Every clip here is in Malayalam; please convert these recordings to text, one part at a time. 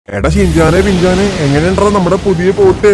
എടാ ഷിഞ്ചാനെ പിഞ്ചാനെ എങ്ങനെയുണ്ടോ നമ്മുടെ പുതിയ പോട്ട്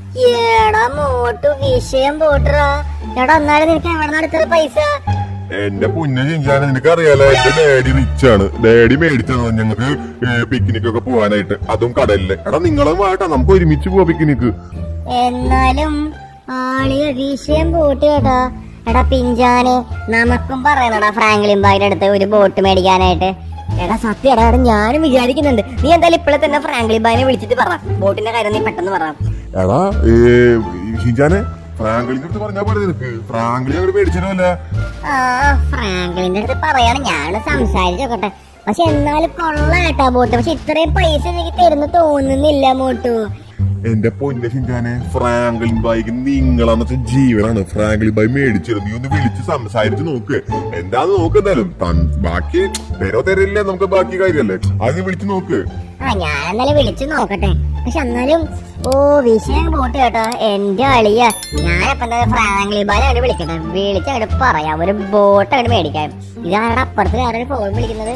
എടാ മോട്ടു വിഷയം പോട്ടറാ എടാ എന്നാലും നിനക്ക് എവിടെ അടുത്തത് പൈസ എന്റെ പുന്ന ഷിഞ്ചാനെ നിനക്ക് അറിയാലോ എന്റെ ഡാഡി റിച്ച് ആണ് ഡാഡി മേടിച്ചത് ഞങ്ങൾക്ക് പിക്നിക് ഒക്കെ പോവാനായിട്ട് അതും കടലില് എടാ നിങ്ങളും വേട്ടാ നമുക്ക് ഒരുമിച്ച് പോവാ പിക്നിക്ക് എന്നാലും ആളിയ വിഷയം പോട്ട് കേട്ടാ എടാ പിഞ്ചാനെ നമുക്കും പറയണടാ ഫ്രാങ്ക്ലിൻ ബാഗിന്റെ അടുത്ത് ഒരു ബോട്ട് മേടിക്കാനായിട്ട് എടാ സത്യം എടാ എടാ ഞാനും വിചാരിക്കുന്നുണ്ട് നീ എന്തായാലും ഇപ്പോഴെ തന്നെ ഫ്രാങ്ക്ലിൻ ബാഗിനെ വിളിച്ചിട്ട് പറ ബോട്ടിന്റെ കാര്യം നീ പെട്ടെന്ന് പറ എടാ ഏ, ഷിഞ്ചാനെ ഫ്രാങ്കളിന്റെ അടുത്ത് പറഞ്ഞാ പോലെ നിനക്ക് ഫ്രാങ്കളി അങ്ങോട്ട് മേടിച്ചല്ലോ ആ ഫ്രാങ്ക്ലിന്റെ അടുത്ത് പറയാണ് ഞാൻ സംസാരിച്ചോക്കട്ടെ പക്ഷെ എന്നാലും കൊള്ള കേട്ടാ ബോട്ട് പക്ഷെ ഇത്രയും പൈസ എനിക്ക് തരുന്നു തോന്നുന്നില്ല മോട്ടു എന്റെ പൊന്ന ഷിഞ്ചാനെ ഫ്രാങ്കളിൻ ബായിക്ക് നിങ്ങളാന്ന് വെച്ചാൽ ജീവനാണ് ഫ്രാങ്കളിൻ ബായി മേടിച്ചിരുന്നു നീ ഒന്ന് വിളിച്ച് സംസാരിച്ച് നോക്ക് എന്താന്ന് നോക്ക് എന്തായാലും തൻ- ബാക്കി തരോ തരില്ലേ നമുക്ക് ബാക്കി കാര്യല്ലേ അത് നീ വിളിച്ച് നോക്ക് ആ ഞാൻ എന്നാലും വിളിച്ചു നോക്കട്ടെ പക്ഷെ എന്നാലും ഓ വിഷയം ബോട്ട് കേട്ടോ എന്റെ അളിയ ഞാനപ്പം എന്താ ഫ്രാങ്ക്ലി ബാലെ അങ്ങോട്ട് വിളിക്കട്ടെ വിളിച്ച് അങ്ങോട്ട് പറയാം ഒരു ബോട്ട് അങ്ങോട്ട് മേടിക്കാം ഇതാണ് അപ്പുറത്ത് ആരാണ് ഫോൺ വിളിക്കുന്നത്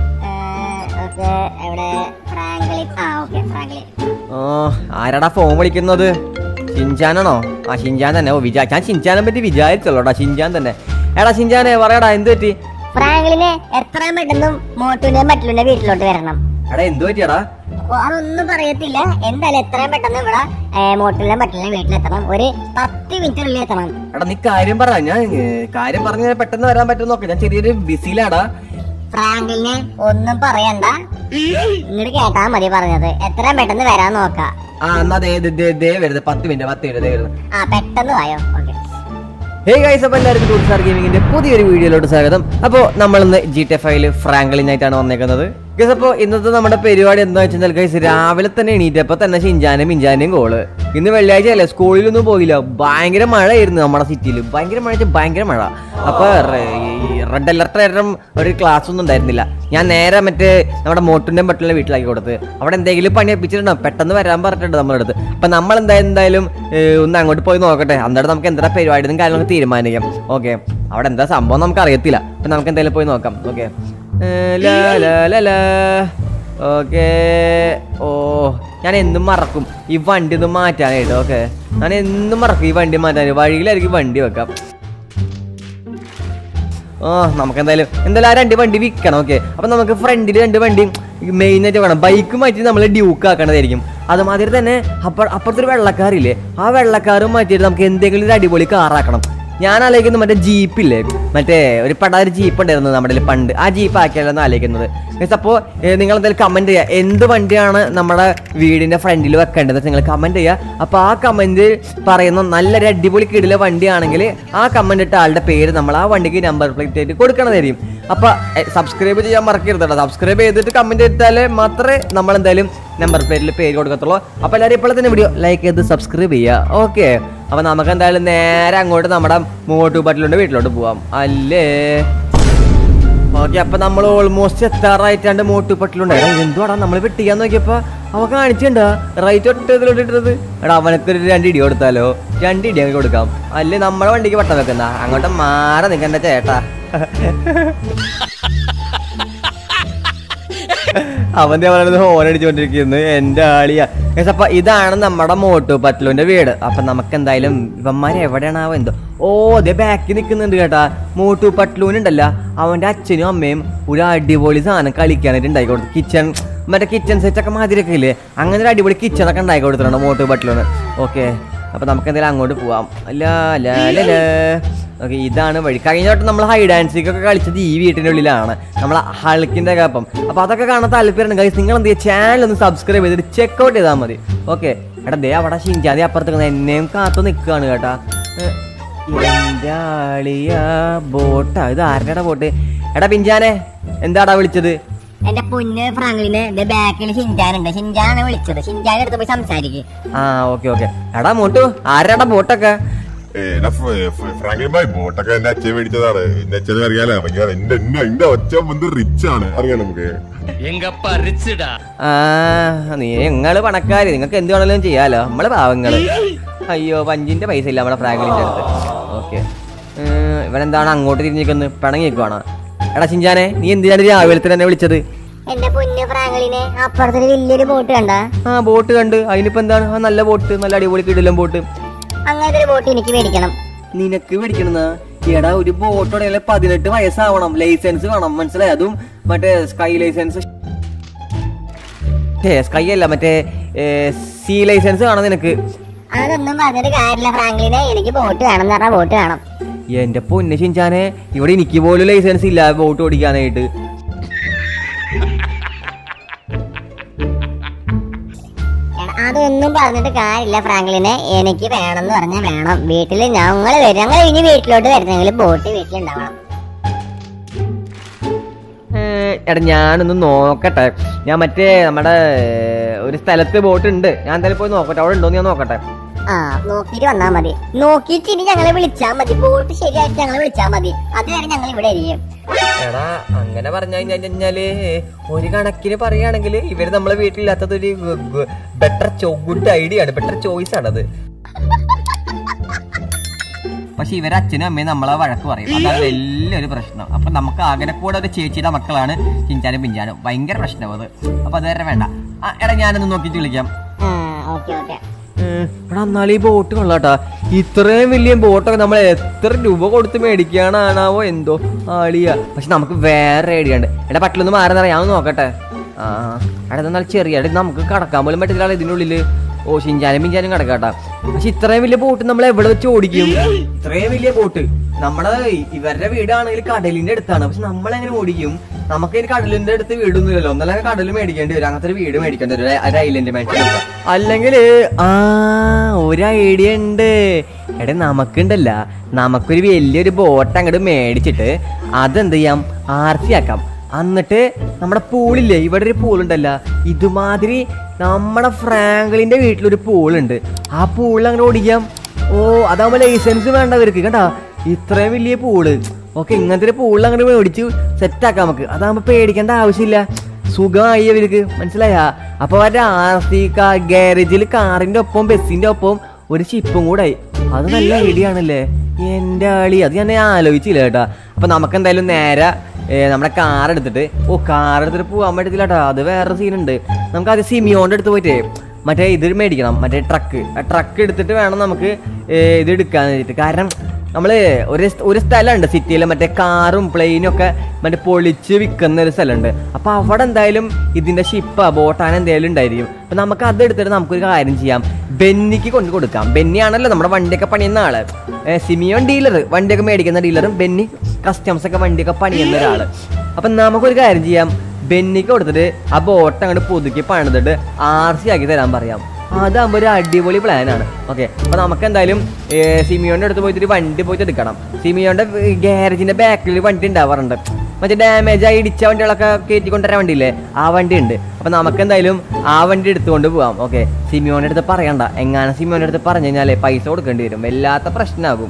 ഓക്കെ എവിടെ ഫ്രാങ്ക്ലി ആ ഓക്കെ ഫ്രാങ്ക്ലി ഓ ആരാടാ ഫോൺ വിളിക്കുന്നത് ഷിൻചാനാണോ ആ ഷിൻചാൻ തന്നെ ഓ വിചാ ഞാൻ ഷിൻചാനെ പറ്റി വിചാരിച്ചല്ലോടാ ഷിൻചാൻ തന്നെ എടാ ഷിൻചാനെ പറയടാ എന്ത് പറ്റി ഫ്രാങ്ക്ലിനെ എത്രയും പെട്ടെന്ന് മോട്ടുവിന്റെ മറ്റുള്ള വീട്ടിലോട്ട് വരണം എടാ എന്ത് പറ്റിയടാ ഓ, അതൊന്നും പറയത്തില്ല എന്തായാലും എത്രയും പെട്ടെന്ന് ഇവിടെ മോട്ടിലെ മറ്റുള്ള വീട്ടിലെത്തണം ഒരു പത്ത് മിനിറ്റിനുള്ളിൽ എത്തണം എടാ നീ കാര്യം പറ ഞാൻ ഏ, കാര്യം പറഞ്ഞ പെട്ടെന്ന് വരാൻ പറ്റും നോക്കാം ഞാൻ ചെറിയൊരു ബിസിയിലാടാ ഫ്രാങ്കിലിനെ ഒന്നും പറയണ്ട ഇങ്ങോട്ട് കേട്ടാ മതി പറഞ്ഞത് എത്രയും പെട്ടെന്ന് വരാൻ നോക്കാം ആ എന്നാ ദേ ദേ- ദേ ദേ വരുന്നത് പത്ത് മിനിറ്റ് പത്ത് മിനിറ്റ് ദേ വരുന്നത് ആ പെട്ടെന്ന് വായോ ഓക്കെ ഹേ ഗൈസ് അപ്പോൾ എല്ലാവർക്കും ടൂറിസ്റ്റ് ഗെയിമിങ്ങിന്റെ പുതിയൊരു വീഡിയോയിലോട്ട് സ്വാഗതം അപ്പോൾ നമ്മൾ ഇന്ന് ജി ടി എഫ് ഐയിൽ ഫ്രാങ്കളിനായിട്ടാണ് വന്നേക്കുന്നത് ഗൈസ് അപ്പോൾ ഇന്നത്തെ നമ്മുടെ പരിപാടി എന്താ വെച്ചാൽ ഗൈസ് രാവിലെ തന്നെ എണീറ്റപ്പോൾ തന്നെ ഷിഞ്ചാനും മിഞ്ചാനും ഗോള് ഇന്ന് വെള്ളിയാഴ്ച അല്ലേ സ്കൂളിലൊന്നും പോയില്ല ഭയങ്കര മഴയായിരുന്നു നമ്മുടെ സിറ്റിയിൽ ഭയങ്കര മഴ വെച്ചാൽ ഭയങ്കര മഴ അപ്പോൾ റെഡ് അലർട്ട് കാരണം ഒരു ക്ലാസ് ഒന്നും ഉണ്ടായിരുന്നില്ല ഞാൻ നേരെ മറ്റേ നമ്മുടെ മോട്ടിന്റെ മറ്റുള്ള വീട്ടിലാക്കി കൊടുത്ത് അവിടെ എന്തെങ്കിലും പണി എപ്പിച്ചിട്ടുണ്ടോ പെട്ടെന്ന് വരാൻ പറഞ്ഞിട്ടുണ്ട് നമ്മുടെ അടുത്ത് അപ്പൊ നമ്മൾ എന്താ എന്തായാലും ഏ, ഒന്ന് അങ്ങോട്ട് പോയി നോക്കട്ടെ എന്നിട്ട് നമുക്ക് എന്താ പരിപാടി എന്നും കാര്യങ്ങളൊക്കെ തീരുമാനിക്കാം ഓക്കെ അവിടെ എന്താ സംഭവം നമുക്ക് അറിയത്തില്ല അപ്പൊ നമുക്ക് എന്തായാലും പോയി നോക്കാം ഓക്കെ ഓക്കെ ഓ ഞാൻ എന്നും മറക്കും ഈ വണ്ടി ഒന്ന് മാറ്റാനായിട്ട് ഓക്കെ ഞാൻ എന്നും മറക്കും ഈ വണ്ടി മാറ്റാൻ വഴിയിലായിരിക്കും വണ്ടി വെക്കാം ആ നമുക്ക് എന്തായാലും എന്തായാലും ആ രണ്ട് വണ്ടി വിൽക്കണം ഓക്കെ അപ്പൊ നമുക്ക് ഫ്രണ്ടിൽ രണ്ട് വണ്ടി മെയിൻ ആയിട്ട് വേണം ബൈക്ക് മാറ്റി നമ്മൾ ഡ്യൂക്ക് ആക്കണതായിരിക്കും അതുമാതിരി തന്നെ അപ്പ അപ്പുറത്തൊരു വെള്ളക്കാരില്ലേ ആ വെള്ളക്കാരും മാറ്റിയിട്ട് നമുക്ക് എന്തെങ്കിലും ഒരു അടിപൊളി കാറാക്കണം ഞാൻ ആലോചിക്കുന്നത് മറ്റേ ജീപ്പില്ലേ മറ്റേ ഒരു പട ഒരു ജീപ്പ് ഉണ്ടായിരുന്നു നമ്മുടെ കയ്യില് പണ്ട് ആ ജീപ്പ് ആക്കിയാലെന്ന് ആലോചിക്കുന്നത് അപ്പോൾ നിങ്ങൾ എന്തായാലും കമന്റ് ചെയ്യുക എന്ത് വണ്ടിയാണ് നമ്മുടെ വീടിന്റെ ഫ്രണ്ടിൽ വെക്കേണ്ടത് നിങ്ങൾ കമന്റ് ചെയ്യുക അപ്പോൾ ആ കമന്റ് പറയുന്ന നല്ലൊരു അടിപൊളി കിടിലെ വണ്ടിയാണെങ്കിൽ ആ കമന്റ് ഇട്ട ആളുടെ പേര് നമ്മൾ ആ വണ്ടിക്ക് നമ്പർ പ്ലേറ്റ് ആയിട്ട് കൊടുക്കണതായിരിക്കും അപ്പൊ സബ്സ്ക്രൈബ് ചെയ്യാൻ മറക്കരുത് കേട്ടോ സബ്സ്ക്രൈബ് ചെയ്തിട്ട് കമന്റ് ഇട്ടാൽ മാത്രമേ നമ്മൾ എന്തായാലും നമ്പർ പ്ലേറ്റിൽ പേര് കൊടുക്കത്തുള്ളൂ അപ്പൊ എല്ലാവരും ഇപ്പോൾ തന്നെ വീഡിയോ ലൈക്ക് ചെയ്ത് സബ്സ്ക്രൈബ് ചെയ്യുക ഓക്കെ അപ്പൊ നമുക്ക് എന്തായാലും നേരെ അങ്ങോട്ട് നമ്മുടെ മോട്ടു ബട്ടിലുണ്ട് വീട്ടിലോട്ട് പോവാം അല്ലേ ഓക്കെ അപ്പൊ നമ്മൾ ഓൾമോസ്റ്റ് എത്താറായിട്ടാണ്ട് മോട്ടുപട്ടിലുണ്ട് എടാ എന്തുവാടാ നമ്മൾ വെട്ടിക്കാൻ നോക്കിയപ്പോ അവ കാണിച്ചിണ്ടാ റൈറ്റ് ഒട്ടതിലോട്ട് ഇട്ടത് എടാ അവനക്ക് ഒരു രണ്ട് ഇടി കൊടുത്താലോ രണ്ട് ഇടി അങ്ങ് കൊടുക്കാം അല്ലേ നമ്മുടെ വണ്ടിക്ക് പട്ടം വെക്കുന്ന അങ്ങോട്ട് മാറി നിൽക്കണ്ട ചേട്ടാ അവന്റെ അവനത് ഹോൺ അടിച്ചുകൊണ്ടിരിക്കുന്നു എന്റെ ആളിയാ Guys, അപ്പൊ ഇതാണ് നമ്മുടെ മോട്ടു പത്ലുവിന്റെ വീട് അപ്പൊ നമുക്ക് എന്തായാലും ഇവന്മാർ എവിടെയാണാവോ എന്തോ ഓ അതെ ബാക്കിൽ നിൽക്കുന്നുണ്ട് കേട്ടാ മോട്ടു പട്ലൂനുണ്ടല്ല അവന്റെ അച്ഛനും അമ്മയും ഒരു അടിപൊളി സാധനം കളിക്കാനായിട്ട് ഉണ്ടാക്കി കൊടുത്തു കിച്ചൺ മറ്റേ കിച്ചൺ സെറ്റ് ഒക്കെ മാതിരിയൊക്കെ ഇല്ലേ അങ്ങനെ ഒരു അടിപൊളി കിച്ചൺ ഒക്കെ ഉണ്ടാക്കി കൊടുത്തിട്ടുണ്ട് മോട്ടു പട്ലൂന് ഓക്കെ അപ്പൊ നമുക്ക് എന്തായാലും അങ്ങോട്ട് പോവാം അല്ല ഓക്കെ ഇതാണ് വഴി കഴിഞ്ഞ വട്ടം നമ്മൾ ഹൈ ഡാൻസിംഗ് ഒക്കെ കളിച്ചത് ഈ വീട്ടിന്റെ ഉള്ളിലാണ് നമ്മൾ ഹൾക്കിന്റെ ഒക്കെ അപ്പം അപ്പൊ അതൊക്കെ കാണാൻ താല്പര്യമുണ്ട് ഗൈസ് നിങ്ങൾ എന്ത് ചെയ്യുക ചാനൽ ഒന്ന് സബ്സ്ക്രൈബ് ചെയ്തിട്ട് ചെക്ക് ഔട്ട് ചെയ്താൽ മതി ഓക്കെ എടാ ദേ അവിടെ ഷിഞ്ചാതി അപ്പുറത്ത് നിൽക്കുന്ന എന്നെയും കാത്തു നിൽക്കുകയാണ് കേട്ടാ ഏ, എന്റെ ആളിയ ബോട്ടാ ഇത് ആരുടെ ബോട്ട് എടാ പിഞ്ചാനെ എന്താടാ വിളിച്ചത് എന്റെ പൊന്ന് ഫ്രാങ്ക്ലിന് എന്റെ ബാക്കിൽ ഷിൻജാനുണ്ട് ഷിൻജാനാണ് വിളിച്ചത് ഷിൻജാൻ അടുത്ത് പോയി സംസാരിക്കും ആ ഓക്കെ ഓക്കെ എടാ മോട്ടു ആരാടാ ബോട്ടൊക്കെ ഫ്രാങ്കളിൻ ബായ് ബോട്ടൊക്കെ എന്റെ അച്ഛൻ മേടിച്ചതാണ് എന്റെ അച്ഛനെ അറിയാലോ അറിയാലോ എന്റെ എന്റെ എന്റെ അച്ഛൻ വന്ന് റിച്ച് ആണ് അറിയാം നമുക്ക് எங்க அப்பா ரிச்சுடா ആ നീ നിങ്ങള് പണക്കാര് നിങ്ങൾക്ക് എന്ത് വേണമെങ്കിലും ചെയ്യാലോ നമ്മള് പാവങ്ങള് അയ്യോ പഞ്ചിന്റെ പൈസ ഇല്ല നമ്മുടെ ഫ്രാങ്ക്ലിന്റെ അടുത്ത് ഓക്കെ ഇവനെന്താണ് അങ്ങോട്ട് തിരിഞ്ഞിരിക്കുന്നത് പിണങ്ങി നിൽക്കുവാണോ എടാ ചിഞ്ചാനെ നീ എന്തിനാണ് രാവിലെ തന്നെ എന്നെ വിളിച്ചത് എന്റെ പൊന്നു ഫ്രാങ്കളിനെ അപ്പുറത്തൊരു വലിയൊരു ബോട്ട് കണ്ട ആ ബോട്ട് കണ്ട് അതിനിപ്പോ എന്താണ് ആ നല്ല ബോട്ട് നല്ല അടിപൊളി കിടിലം ബോട്ട് അങ്ങനത്തെ ഒരു ബോട്ട് എനിക്ക് മേടിക്കണം നിനക്ക് മേടിക്കണെന്ന എടാ ഒരു ബോട്ടോടെ പതിനെട്ട് വയസ്സാവണം ലൈസൻസ് വേണം മനസ്സിലായി അതും മറ്റേ സ്കൈ ലൈസൻസ് സ്കൈ അല്ല മറ്റേ സി ലൈസൻസ് വേണം നിനക്ക് അതൊന്നും പറഞ്ഞിട്ട് കാര്യമില്ല ഫ്രാങ്ക്ലിനെ എനിക്ക് ബോട്ട് വേണം എന്ന് പറഞ്ഞാൽ ബോട്ട് വേണം എന്റെ പൊന്നെ ചിഞ്ചാനെ ഇവിടെ എനിക്ക് പോലും ലൈസൻസ് ഇല്ല ബോട്ട് ഓടിക്കാനായിട്ട് എടാ, അതൊന്നും പറഞ്ഞിട്ട് കാര്യമില്ല ഫ്രാങ്ക്ലിനെ എനിക്ക് വേണം എന്ന് പറഞ്ഞാൽ വേണം വീട്ടിൽ ഞങ്ങൾ വരും ഞങ്ങൾ ഇനി വീട്ടിലോട്ട് വരുന്നെങ്കിൽ ബോട്ട് വീട്ടിലുണ്ടാവണം ഏ, എടാ ഞാനൊന്ന് നോക്കട്ടെ ഞാൻ മറ്റേ നമ്മുടെ ഏ, ഒരു സ്ഥലത്ത് ബോട്ട് ഉണ്ട് ഞാൻ എന്തായാലും പോയി നോക്കട്ടെ അവിടെ ഉണ്ടോന്ന് ഞാൻ നോക്കട്ടെ ആ നോക്കിയിട്ട് വന്നാ മതി നോക്കിയിട്ട് ഇനി ഞങ്ങളെ വിളിച്ചാ മതി ബോട്ട് ശരിയായിട്ട് ഞങ്ങളെ വിളിച്ചാ മതി അതുവരെ ഞങ്ങൾ ഇവിടെ ഇരിക്കും എടാ അങ്ങനെ പറഞ്ഞു കഴിഞ്ഞാല് ഒരു കണക്കിന് പറയുകയാണെങ്കിൽ ഇവര് നമ്മളെ വീട്ടിലില്ലാത്തത് ഒരു ബെറ്റർ ഗുഡ് ഐഡിയ ആണ് ബെറ്റർ ചോയ്സ് ആണത് പക്ഷെ ഇവരെ അച്ഛനും അമ്മയും നമ്മളെ വഴക്ക് പറയും അതാണ് വലിയൊരു പ്രശ്നം അപ്പൊ നമുക്ക് ആകെ കൂടെ ഒരു ചേച്ചിയുടെ മക്കളാണ് ചിഞ്ചാനും പിഞ്ചാനും ഭയങ്കര പ്രശ്നം അത് അപ്പൊ അത് വരെ വേണ്ട ആ, എടാ ഞാനൊന്ന് നോക്കിയിട്ട് വിളിക്കാം ആ ഓക്കെ ഓക്കെ എടാ എന്നാൽ ഈ ബോട്ട് കൊള്ളാട്ടാ ഇത്രയും വലിയ ബോട്ടൊക്കെ നമ്മൾ എത്ര രൂപ കൊടുത്ത് മേടിക്കാനാണാവോ എന്തോ ആളിയ പക്ഷെ നമുക്ക് വേറെ ഐഡിയ ഉണ്ട് എടാ പട്ടിലൊന്ന് മാറി നിറയാൻ ഞാൻ നോക്കട്ടെ ആ എടാ ഇത് എന്നാൽ ചെറിയ എടാ ഇത് നമുക്ക് കടക്കാൻ പോലും പറ്റില്ല ഇതിനുള്ളില് ഓ ഷിഞ്ചാനും പിഞ്ചാനും കിടക്കാട്ടാ പക്ഷെ ഇത്രയും വലിയ ബോട്ട് നമ്മൾ എവിടെ വെച്ച് ഓടിക്കും ഇത്രയും വലിയ ബോട്ട് നമ്മുടെ ഇവരുടെ വീടാണെങ്കിൽ കടലിന്റെ അടുത്താണ് പക്ഷെ നമ്മൾ എങ്ങനെ ഓടിക്കും നമുക്ക് ഇനി കടലിന്റെ അടുത്ത് വീടൊന്നുമില്ലല്ലോ ഒന്നല്ല കടൽ മേടിക്കേണ്ടി വരും അങ്ങനത്തെ ഒരു വീട് മേടിക്കേണ്ടി വരും ഒരു ഐലൻഡ് മേടിച്ചു അല്ലെങ്കിൽ ആ ഒരു ഐഡിയ ഉണ്ട് എടാ നമുക്കുണ്ടല്ല നമുക്കൊരു വലിയൊരു ബോട്ട് അങ്ങോട്ട് മേടിച്ചിട്ട് അതെന്ത് ചെയ്യാം ആർത്തി ആക്കാം എന്നിട്ട് നമ്മുടെ പൂളില്ലേ ഇവിടെ ഒരു പൂളുണ്ടല്ല ഇതുമാതിരി നമ്മുടെ ഫ്രാങ്കളിന്റെ വീട്ടിലൊരു പൂളുണ്ട് ആ പൂളിൽ അങ്ങനെ ഓടിക്കാം ഓ അതാവുമ്പോ ലൈസൻസ് വേണ്ടവർക്ക് കേട്ടാ ഇത്രയും വലിയ പൂള് ഓക്കെ ഇങ്ങനത്തെ ഒരു പൂളിൽ അങ്ങനെ മേടിച്ച് സെറ്റ് ആക്കാം നമുക്ക് അതാകുമ്പോ പേടിക്കേണ്ട ആവശ്യമില്ല സുഖമായി അവർക്ക് മനസ്സിലായ അപ്പൊ അവരുടെ ആർ സി കാർ ഗാരേജിൽ കാറിന്റെ ഒപ്പം ബസ്സിന്റെ ഒപ്പം ഒരു ഷിപ്പും കൂടെ ആയി അത് നല്ല ഐഡിയ ആണല്ലേ എന്റെ ആളി അത് ഞാൻ ആലോചിച്ചില്ല കേട്ടാ അപ്പൊ നമുക്ക് എന്തായാലും നേരെ ഏ, നമ്മുടെ കാർ എടുത്തിട്ട് ഓ കാർ എടുത്തിട്ട് പോകാൻ പറ്റത്തില്ല കേട്ടോ അത് വേറെ സീനുണ്ട് നമുക്ക് ആദ്യം സിമിയോന്റെ അടുത്ത് പോയിട്ടേ മറ്റേ ഇത് മേടിക്കണം മറ്റേ ട്രക്ക് ആ ട്രക്ക് എടുത്തിട്ട് വേണം നമുക്ക് ഏ, ഇത് എടുക്കാൻ വേണ്ടിയിട്ട് കാരണം നമ്മള് ഒരു സ്- ഒരു സ്ഥലമുണ്ട് സിറ്റിയിൽ മറ്റേ കാറും പ്ലെയിനും ഒക്കെ മറ്റേ പൊളിച്ച് വിൽക്കുന്ന ഒരു സ്ഥലമുണ്ട് അപ്പൊ അവിടെ എന്തായാലും ഇതിന്റെ ഷിപ്പ് ബോട്ടാൻ എന്തായാലും ഉണ്ടായിരിക്കും അപ്പൊ നമുക്ക് അത് എടുത്തിട്ട് നമുക്കൊരു കാര്യം ചെയ്യാം ബെന്നിക്ക് കൊണ്ട് കൊടുക്കാം ബെന്നിയാണല്ലോ നമ്മുടെ വണ്ടിയൊക്കെ പണിയുന്ന ആള് ഏ, സിമിയോൺ ഡീലർ വണ്ടിയൊക്കെ മേടിക്കുന്ന ഡീലറും ബെന്നി കസ്റ്റംസ് ഒക്കെ വണ്ടിയൊക്കെ പണിയുന്ന ഒരാള് അപ്പൊ നമുക്കൊരു കാര്യം ചെയ്യാം ബെന്നിക്ക് കൊടുത്തിട്ട് ആ ബോട്ട് അങ്ങോട്ട് പുതുക്കി പണിതിട്ട് ആർ സി ആക്കി തരാൻ പറയാം അതാകുമ്പോൾ ഒരു അടിപൊളി പ്ലാനാണ് ഓക്കെ അപ്പൊ നമുക്ക് എന്തായാലും ഏ, സിമിയോന്റെ അടുത്ത് പോയിട്ട് ഒരു വണ്ടി പോയിട്ട് എടുക്കണം സിമിയോന്റെ ഗ്യാരേജിന്റെ ബാക്കിൽ വണ്ടി ഉണ്ടാവാറുണ്ട് മറ്റേ ഡാമേജ് ആയി ഇടിച്ച വണ്ടികളൊക്കെ കയറ്റി കൊണ്ടുവരാൻ വണ്ടിയില്ലേ ആ വണ്ടി ഉണ്ട് അപ്പൊ നമുക്ക് എന്തായാലും ആ വണ്ടി എടുത്തുകൊണ്ട് പോവാം ഓക്കെ സിമിയോന്റെ അടുത്ത് പറയണ്ട എങ്ങാനും സിമിയോന്റെ അടുത്ത് പറഞ്ഞു കഴിഞ്ഞാലേ പൈസ കൊടുക്കേണ്ടി വരും വല്ലാത്ത പ്രശ്നമാകും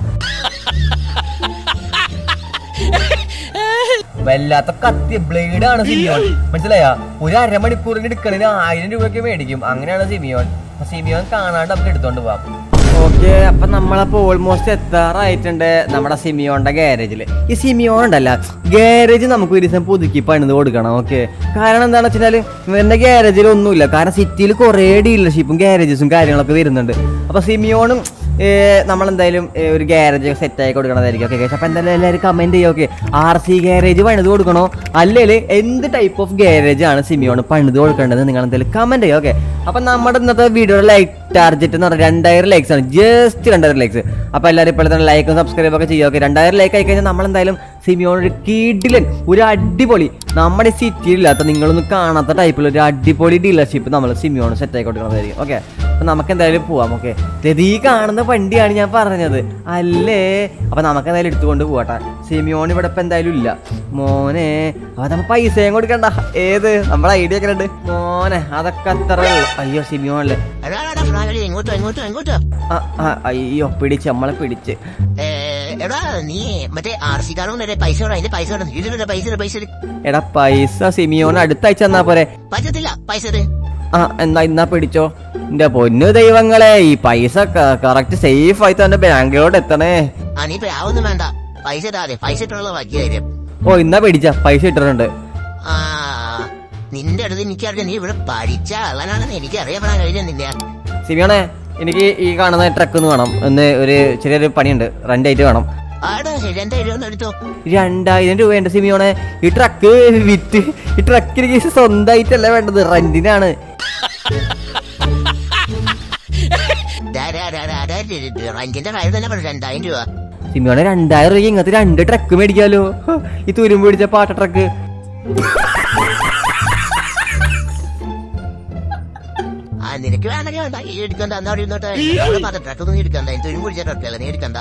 വല്ലാത്ത കത്തി ബ്ലേഡ് ആണ് സിമിയോൺ മനസ്സിലായ ഒരു അരമണിക്കൂറിന് എടുക്കണതിന് ആയിരം രൂപയ്ക്ക് മേടിക്കും അങ്ങനെയാണ് സിമിയോൺ അപ്പൊ സിമിയോൺ കാണാണ്ട് നമുക്ക് എടുത്തോണ്ട് പോവാം ഓക്കെ അപ്പൊ നമ്മളപ്പോ ഓൾമോസ്റ്റ് എത്താറായിട്ടുണ്ട് നമ്മുടെ സിമിയോന്റെ ഗാരേജിൽ ഈ സിമിയോൺ ഉണ്ടല്ല ഗാരേജ് നമുക്ക് ഒരു ദിവസം പുതുക്കി പണിത് കൊടുക്കണം ഓക്കെ കാരണം എന്താണെന്ന് വെച്ചാൽ ഇവന്റെ ഗാരേജിൽ ഒന്നുമില്ല കാരണം സിറ്റിയിൽ കുറേ ഡീലർഷിപ്പും ഗാരേജസും കാര്യങ്ങളൊക്കെ വരുന്നുണ്ട് അപ്പൊ സിമിയോണും നമ്മളെന്തായാലും ഏ, ഒരു ഗ്യാരേജ് സെറ്റ് ആയി കൊടുക്കണതായിരിക്കും ഓക്കെ അപ്പൊ എന്തായാലും എല്ലാവരും കമന്റ് ചെയ്യുക ഓക്കെ ആർ സി ഗ്യാരേജ് പണിത് കൊടുക്കണോ അല്ലെങ്കിൽ എന്ത് ടൈപ്പ് ഓഫ് ഗ്യാരേജ് ആണ് സിമിയോണ് പണിത് കൊടുക്കേണ്ടത് നിങ്ങൾ എന്തായാലും കമന്റ് ചെയ്യുക ഓക്കെ അപ്പൊ നമ്മുടെ ഇന്നത്തെ വീഡിയോയുടെ ലൈക്ക് ടാർജറ്റ് എന്ന് പറഞ്ഞാൽ രണ്ടായിരം ലൈക്സ് ആണ് ജസ്റ്റ് രണ്ടായിരം ലൈക്സ് അപ്പൊ എല്ലാവരും ഇപ്പോൾ തന്നെ ലൈക്കും സബ്സ്ക്രൈബ് ഒക്കെ ചെയ്യുക ഓക്കെ രണ്ടായിരം ലൈക്ക് ആയി കഴിഞ്ഞാൽ നമ്മളെന്തായാലും സിമിയോൺ ഒരു കീഡിലൻ ഒരു അടിപൊളി നമ്മുടെ സിറ്റിയിലില്ലാത്ത നിങ്ങളൊന്നും കാണാത്ത ടൈപ്പിലുള്ള ഒരു അടിപൊളി ഡീലർഷിപ്പ് നമ്മൾ സിമിയോൺ സെറ്റ് ആയി കൊടുക്കുന്നതായിരിക്കും ഓക്കെ അപ്പൊ നമുക്ക് എന്തായാലും പോവാം ഓക്കെ ഈ കാണുന്ന വണ്ടിയാണ് ഞാൻ പറഞ്ഞത് അല്ലേ അപ്പൊ നമുക്ക് എന്തായാലും എടുത്തുകൊണ്ട് പോവാട്ടെ സിമിയോൺ ഇവിടെ ഇപ്പൊ എന്തായാലും ഇല്ല മോനെ അപ്പൊ നമ്മ പൈസയും കൊടുക്കണ്ട ഏത് നമ്മുടെ ഐഡിയ ഒക്കെ ഉണ്ട് മോനെ അതൊക്കെ അത്ര ഉള്ളു. അയ്യോ സിമിയോണല്ലേ എടാ എടാ ഫ്രാങ്കലി എങ്ങോട്ടോ എങ്ങോട്ടോ എങ്ങോട്ടോ ആ, ആ, അയ്യോ പിടിച്ച് നമ്മളെ പിടിച്ച് ഏ, എടാ നീ മറ്റേ ആർ സി കാർഡ് പൈസ ഇടാ, അതിന്റെ പൈസ ഇടാ. ഇതിലിടാ, പൈസ ഇടാ, പൈസ ഇടാ. എടാ പൈസ സിമിയോൺ അടുത്ത ആഴ്ച തന്നാ പോരെ പറ്റത്തില്ല പൈസ ഇട്. ആ എന്നാ ഇന്നാ പിടിച്ചോ എന്റെ പൊന്നു ദൈവങ്ങളെ ഈ പൈസ കറക്റ്റ് സേഫ് ആയി തന്നെ ബാങ്കിലോട്ട് എത്തണേ ആ നീ പ്രാവൊന്നും വേണ്ട പൈസ ഇടാതെ പൈസ ഇട്ടുള്ള ബാക്കി തരും ഓ ഇന്നാ പിടിച്ച പൈസ ഇട്ടിട്ടുണ്ട് ആ നിന്റെ അടുത്ത് എനിക്കറിയാം നീ ഇവിടെ പഠിച്ച ആളാണെന്ന് എനിക്കറിയാൻ കഴിയില്ല നിന്നെ സിമിയോണെ എനിക്ക് ഈ കാണുന്ന ട്രക്ക് ഒന്ന് വേണം ഒന്ന് ഒരു ചെറിയൊരു പണിയുണ്ട് റെൻ്റായിട്ട് വേണം ആടാ ശരി എന്റെ ഒന്ന് എടുത്തോ രണ്ടായിരം രൂപയുണ്ട് സിമിയോണെ ഈ ട്രക്ക് വിറ്റ് ഈ ട്രക്ക് എനിക്ക് സ്വന്തമായിട്ടല്ല വേണ്ടത് റെന്റിനാണ് റെന്റിന്റെ കാര്യം തന്നെ പറഞ്ഞു രണ്ടായിരം രൂപ സിമിയോണെ രണ്ടായിരം രൂപയ്ക്ക് ഇങ്ങനത്തെ രണ്ട് ട്രക്ക് മേടിക്കാലോ ഹ, ഈ തുരുമ്പ് പിടിച്ച പാട്ട ട്രക്ക് ആ നിനക്ക് വേണമെങ്കിൽ വേണ്ട ഈ എടുക്കണ്ട എന്നാ അവിടെ ഇരുന്നോട്ടെ അവിടെ മാത്രം ട്രക്കൊന്നും നീ എടുക്കണ്ട എനിക്ക് ഒരു പിടിച്ച ട്രക്കല്ല നീ എടുക്കണ്ട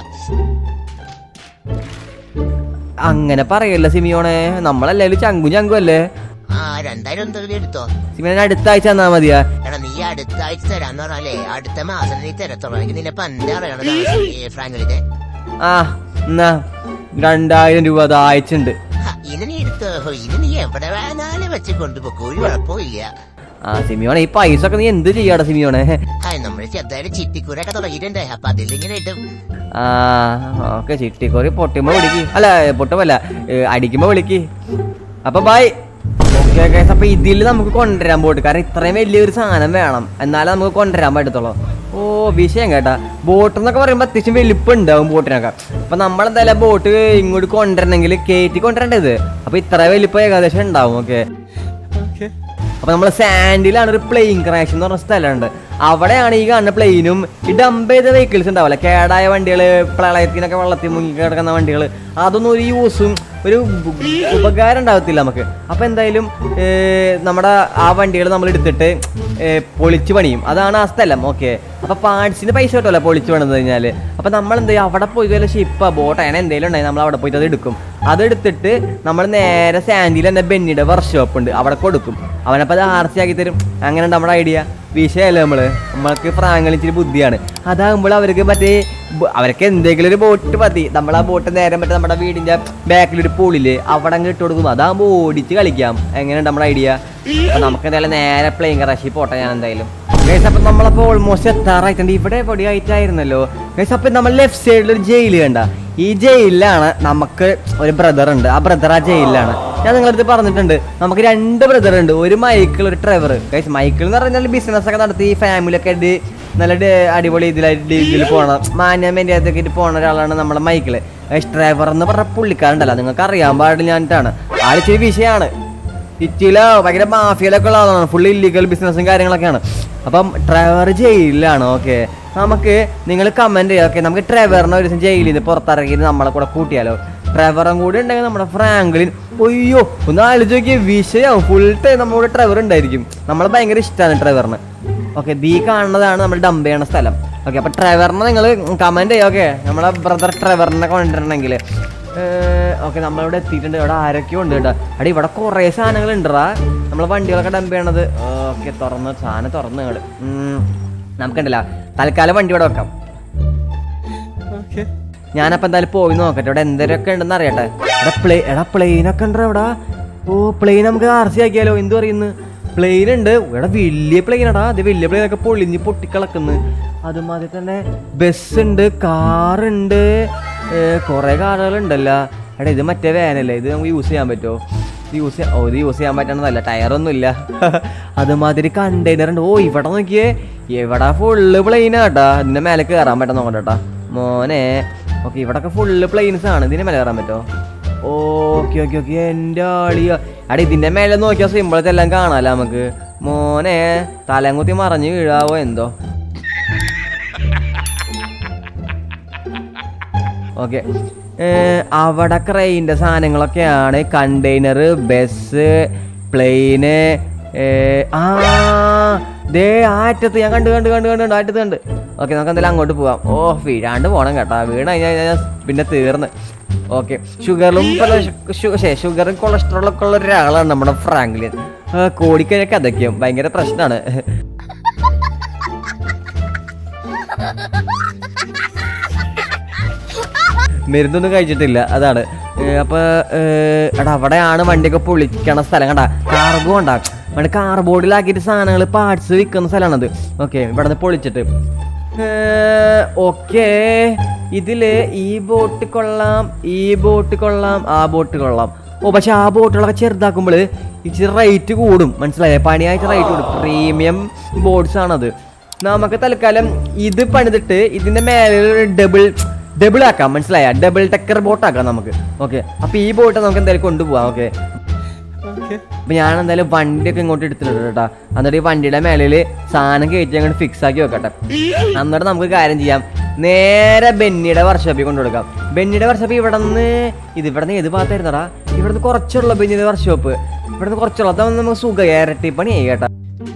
അങ്ങനെ പറയല്ല സിമിയോണെ നമ്മളെല്ലാവരും ചങ്കും ചങ്കും അല്ലേ ആ രണ്ടായിരം എന്തെങ്കിലും എടുത്തോ സിമിയോനെ അടുത്ത ആഴ്ച തന്നാ മതിയാ എടാ നീ അടുത്ത ആഴ്ച തരാന്ന് പറഞ്ഞാലേ അടുത്ത മാസം നീ തരത്തുള്ളൂ എനിക്ക് നിന്നെ പണ്ട് അറിയണത് ഫ്രാങ്കലിന്റെ ആ എന്നാ രണ്ടായിരം രൂപ അത് ആഴ്ചണ്ട് ഇനി നീ എടുത്തോ ഇനി നീ എവിടെ വേണാലും വെച്ച് കൊണ്ടുപോക്കോ ഒരു കുഴപ്പമില്ല ആ സിമിയോണെ ഈ പൈസ ഒക്കെ നീ എന്ത് ചെയ്യാടാ സിമിയോണെ ഹായ് നമ്മൾ ചെറുതായിട്ട് ചിട്ടിക്കൂരൊക്കെ തുടങ്ങിയിട്ടുണ്ട് അപ്പൊ അതിലിങ്ങനെ ഇട്ടും ആ ഓക്കെ ചിട്ടിക്കോറി പൊട്ടുമ്പോ വിളിക്ക് അല്ല പൊട്ടുമല്ല അടിക്കുമ്പോ വിളിക്ക് അപ്പൊ ബൈ ഓക്കെ ഓക്കെ അപ്പൊ ഇതിൽ നമുക്ക് കൊണ്ടുവരാൻ പോട്ട് കാരണം ഇത്രയും വലിയൊരു സാധനം വേണം എന്നാലേ നമുക്ക് കൊണ്ടുവരാൻ പറ്റത്തുള്ളൂ ഓ വിഷയം കേട്ടാ ബോട്ട് എന്നൊക്കെ പറയുമ്പോൾ അത്യാവശ്യം വലിപ്പം ഉണ്ടാവും ബോട്ടിനൊക്കെ അപ്പൊ നമ്മളെന്തായാലും ബോട്ട് ഇങ്ങോട്ട് കൊണ്ടുവരണമെങ്കിൽ കയറ്റി കൊണ്ടുവരേണ്ടത് അപ്പൊ ഇത്ര വലിപ്പം ഏകദേശം ഉണ്ടാവും ഓക്കെ അപ്പൊ നമ്മൾ സാൻഡിലാണ് ഒരു പ്ലെയിൻ ക്രാഷ് എന്ന് പറഞ്ഞ സ്ഥലമുണ്ട് അവിടെയാണ് ഈ കാണുന്ന പ്ലെയിനും ഈ ഡംപ് ചെയ്ത വെഹിക്കിൾസ് ഉണ്ടാവില്ല കേടായ വണ്ടികൾ പ്രളയത്തിനൊക്കെ വെള്ളത്തിൽ മുങ്ങി കിടക്കുന്ന വണ്ടികൾ അതൊന്നും ഒരു യൂസും ഒരു ഉപ- ഉപകാരം ഉണ്ടാകത്തില്ല നമുക്ക് അപ്പൊ എന്തായാലും ഏ, നമ്മുടെ ആ വണ്ടികൾ നമ്മൾ എടുത്തിട്ട് ഏ, പൊളിച്ച് പണിയും അതാണ് ആ സ്ഥലം ഓക്കെ അപ്പൊ പാർട്സിന് പൈസ കിട്ടുമല്ലോ പൊളിച്ച് പണിത് കഴിഞ്ഞാൽ അപ്പൊ നമ്മൾ എന്ത് ചെയ്യും അവിടെ പോയി വല്ല ഷിപ്പ ബോട്ട് അങ്ങനെ എന്തെങ്കിലും ഉണ്ടെങ്കിൽ നമ്മൾ അവിടെ പോയിട്ട് അത് എടുക്കും അതെടുത്തിട്ട് നമ്മൾ നേരെ സാൻഡിയിൽ തന്നെ ബെന്നിയുടെ വർക്ക്ഷോപ്പ് ഉണ്ട് അവിടെ കൊടുക്കും അവനപ്പോൾ അത് ആർച്ചി ആക്കി തരും അങ്ങനെ ഉണ്ട് നമ്മുടെ ഐഡിയ വിഷയമല്ലേ നമ്മള് നമ്മൾക്ക് ഫ്രാങ്കളി ഇച്ചിരി ബുദ്ധിയാണ് അതാകുമ്പോൾ അവർക്ക് മറ്റേ ബ- അവർക്ക് എന്തെങ്കിലും ഒരു ബോട്ട് മതി നമ്മൾ ആ ബോട്ട് നേരെ മറ്റേ നമ്മുടെ വീടിന്റെ ബാക്കിലൊരു പൂളില് അവിടെ അങ്ങ് ഇട്ട് കൊടുക്കും അതാകുമ്പോൾ ഓടിച്ച് കളിക്കാം എങ്ങനെയുണ്ട് നമ്മുടെ ഐഡിയ അപ്പൊ നമുക്ക് എന്തായാലും നേരെ പ്ലെയിൻ കറാശി പോട്ടെ ഞാൻ എന്തായാലും ഗൈസ് അപ്പൊ നമ്മളപ്പോ ഓൾമോസ്റ്റ് എത്താറായിട്ടുണ്ട് ഇവിടെ പൊടി ആയിട്ടായിരുന്നല്ലോ ഗൈസ് അപ്പൊ നമ്മൾ ലെഫ്റ്റ് സൈഡിൽ ഒരു ജയിൽ കണ്ട ഈ ജയിലിലാണ് നമുക്ക് ഒരു ബ്രദർ ഉണ്ട് ആ ബ്രദർ ആ ജയിലിലാണ് ഞാൻ നിങ്ങളടുത്ത് പറഞ്ഞിട്ടുണ്ട് നമുക്ക് രണ്ട് ബ്രദർ ഉണ്ട് ഒരു മൈക്കിൾ ഒരു ട്രെവർ ഗൈസ് മൈക്കിൾ എന്ന് പറഞ്ഞാൽ ബിസിനസ് ഒക്കെ നടത്തി ഫാമിലി ഒക്കെ ആയിട്ട് നല്ല ഡേ- അടിപൊളി ഇതിലായിട്ട് ഇതിൽ പോണ മാന്യമേൻ്റെ അകത്തൊക്കെ ആയിട്ട് പോണ ഒരാളാണ് നമ്മുടെ മൈക്കിള് ഗൈസ് ട്രെവർ എന്ന് പറഞ്ഞ പുള്ളിക്കാരുണ്ടല്ലോ നിങ്ങൾക്ക് അറിയാൻ പാടില്ല ഞാനിട്ടാണ് ആളിച്ചിരി വിഷയമാണ് സിറ്റിയിലോ ഭയങ്കര മാഫിയയിലൊക്കെ ഉള്ള ആളാണ് ഫുൾ ഇല്ലീഗൽ ബിസിനസ്സും കാര്യങ്ങളൊക്കെയാണ് അപ്പം ട്രെവർ ജയിലിലാണ് ഓക്കെ നമുക്ക് നിങ്ങൾ കമന്റ് ചെയ്യാം ഓക്കെ നമുക്ക് ട്രെവറിനെ ഒരു ദിവസം ജയിലിൽ നിന്ന് പുറത്തിറങ്ങിയിട്ട് നമ്മളെ കൂടെ കൂട്ടിയാലോ ട്രെവറും കൂടി ഉണ്ടെങ്കിൽ നമ്മുടെ ഫ്രാങ്ക്ലിൻ ഒയ്യോ ഒന്ന് ആലോചിച്ച് നോക്കിയ വിഷയമാവും ഫുൾ ടൈം നമ്മുടെ ട്രെവർ ഉണ്ടായിരിക്കും നമ്മളെ ഭയങ്കര ഇഷ്ടമാണ് ട്രെവറിന് ഓക്കെ ദീ കാണുന്നതാണ് നമ്മൾ ഡംപ് ചെയ്യണ സ്ഥലം ഓക്കെ അപ്പൊ ട്രെവറിനെ നിങ്ങൾ കമന്റ് ചെയ്യാം ഓക്കെ നമ്മളെ ബ്രദർ ട്രെവറിനെ കൊണ്ടുവരണമെങ്കിൽ ഓക്കെ നമ്മളിവിടെ എത്തിയിട്ടുണ്ട് ഇവിടെ ആരൊക്കെയോ ഉണ്ട് കേട്ടോ അടി ഇവിടെ കുറേ സാധനങ്ങൾ ഉണ്ടടാ നമ്മൾ വണ്ടികളൊക്കെ ഡംപ് ചെയ്യണത് ഓക്കെ തുറന്ന് സാധനം തുറന്ന് നിങ്ങൾ നമുക്കുണ്ടല്ല തൽക്കാലം വണ്ടി ഇവിടെ വെക്കാം ഞാനപ്പോ എന്തായാലും പോയി നോക്കട്ടെ ഇവിടെ എന്തൊക്കെ ഉണ്ടെന്ന് അറിയട്ടെ എടാ പ്ലേ എടാ പ്ലെയിൻ ഒക്കെ ഉണ്ടോ ഇവിടെ ഓ പ്ലെയിൻ നമുക്ക് ആർ സി ആക്കിയാലോ എന്ത് പറയുന്നു പ്ലെയിൻ ഉണ്ട് ഇവിടെ വലിയ പ്ലെയിൻ എടാ അത് വലിയ പ്ലെയിൻ ഒക്കെ പൊളിഞ്ഞ് പൊട്ടിക്കളക്കുന്നു അതുമാതിരി തന്നെ ബസ് ഉണ്ട് കാറുണ്ട് കുറെ കാറുകൾ ഉണ്ടല്ലോ എടാ ഇത് മറ്റേ വാനല്ലേ ഇത് നമുക്ക് യൂസ് ചെയ്യാൻ പറ്റുമോ ഇത് യൂസ് ചെയ്യാൻ ഓ ഇത് യൂസ് ചെയ്യാൻ പറ്റണതല്ല ടയറൊന്നും ഇല്ല അതുമാതിരി കണ്ടെയ്നർ ഉണ്ട് ഓ ഇവിടെ നോക്കിയേ ഇവിടെ ഫുള്ള് പ്ലെയിനാ കേട്ടാ ഇതിന്റെ മേലെ കയറാൻ പറ്റുന്ന നോക്കട്ടെ മോനെ ഓക്കെ ഇവിടൊക്കെ ഫുള്ള് പ്ലെയിൻസ് ആണ് ഇതിന്റെ മേലെ കയറാൻ പറ്റുമോ ഓക്കെ ഓക്കെ ഓക്കെ എൻ്റെ ആളിയ അടി ഇതിന്റെ മേലെ നോക്കിയാൽ സിമ്പിളത്തെ എല്ലാം കാണാലോ നമുക്ക് മോനെ തലം കുത്തി മറഞ്ഞ് വീഴാവോ എന്തോ ഓക്കെ അവിടെ ക്രെയിൻ്റെ സാധനങ്ങളൊക്കെയാണ് കണ്ടെയ്നർ ബസ് പ്ലെയിന് ആ ദേ ആറ്റത്ത് ഞാൻ കണ്ടു കണ്ടു കണ്ടു കണ്ടു കണ്ടു ആറ്റത്ത് കണ്ട് ഓക്കെ നമുക്ക് എന്തായാലും അങ്ങോട്ട് പോവാം ഓ വീഴാണ്ട് പോണം കേട്ടോ വീണ് കഴിഞ്ഞാൽ ഞാൻ പിന്നെ തീർന്ന് ഓക്കെ ഷുഗറും ഷുഗറും കൊളസ്ട്രോളും ഒക്കെ ഉള്ള ഒരാളാണ് നമ്മുടെ ഫ്രാങ്ക്ലിൻ ആ, കോടിക്കഴിഞ്ഞ കഥയ്ക്കും ഭയങ്കര പ്രശ്നമാണ് മരുന്നൊന്നും കഴിച്ചിട്ടില്ല അതാണ് ഏ, അപ്പൊ ഏ, എടാ അവിടെയാണ് വണ്ടിയൊക്കെ പൊളിക്കണ സ്ഥലം കണ്ടാ കാർഗോ ഉണ്ടാ അവിടെ കാർബോർഡിലാക്കിയിട്ട് സാധനങ്ങൾ പാർട്സ് വിൽക്കുന്ന സ്ഥലമാണത് ഓക്കെ ഇവിടെ നിന്ന് പൊളിച്ചിട്ട് ഓക്കെ ഇതില് ഈ ബോട്ട് കൊള്ളാം ഈ ബോട്ട് കൊള്ളാം ആ ബോട്ട് കൊള്ളാം ഓ പക്ഷെ ആ ബോട്ടുകളൊക്കെ ചെറുതാക്കുമ്പോൾ ഇച്ചിരി റേറ്റ് കൂടും മനസ്സിലായേ പണിയായിട്ട് റേറ്റ് കൂടും പ്രീമിയം ബോട്ട്സ് ആണത് നമുക്ക് തൽക്കാലം ഇത് പണിതിട്ട് ഇതിന്റെ മേലെ ഒരു ഡബിൾ ഡബിൾ ആക്കാം മനസ്സിലായ ഡബിൾ ടെക്കർ ബോട്ട് ആക്കാം നമുക്ക് ഓക്കെ അപ്പൊ ഈ ബോട്ട് നമുക്ക് എന്തായാലും കൊണ്ടുപോവാം ഓക്കെ അപ്പൊ ഞാൻ എന്തായാലും വണ്ടിയൊക്കെ ഇങ്ങോട്ട് എടുത്തിട്ടുണ്ട് കേട്ടോ എന്നിട്ട് ഈ വണ്ടിയുടെ മേലിൽ സാധനം കയറ്റി അങ്ങോട്ട് ഫിക്സ് ആക്കി വെക്കട്ടെ എന്നിട്ട് നമുക്ക് കാര്യം ചെയ്യാം നേരെ ബെന്നിയുടെ വർക്ക്ഷോപ്പിൽ കൊണ്ടു കൊടുക്കാം ബെന്നിയുടെ വർക്ക്ഷോപ്പ് ഇവിടെ നിന്ന് ഇത് ഇവിടെ നിന്ന് ഏത് ഭാഗത്തായിരുന്നടാ ഇവിടെ നിന്ന് കുറച്ചുള്ള ബെന്നിയുടെ വർക്ക്ഷോപ്പ് ഇവിടെ നിന്ന് കുറച്ചുള്ള അതാവുമ്പോൾ നമുക്ക് സുഖം ഇരട്ടിപ്പണിയായി കേട്ടോ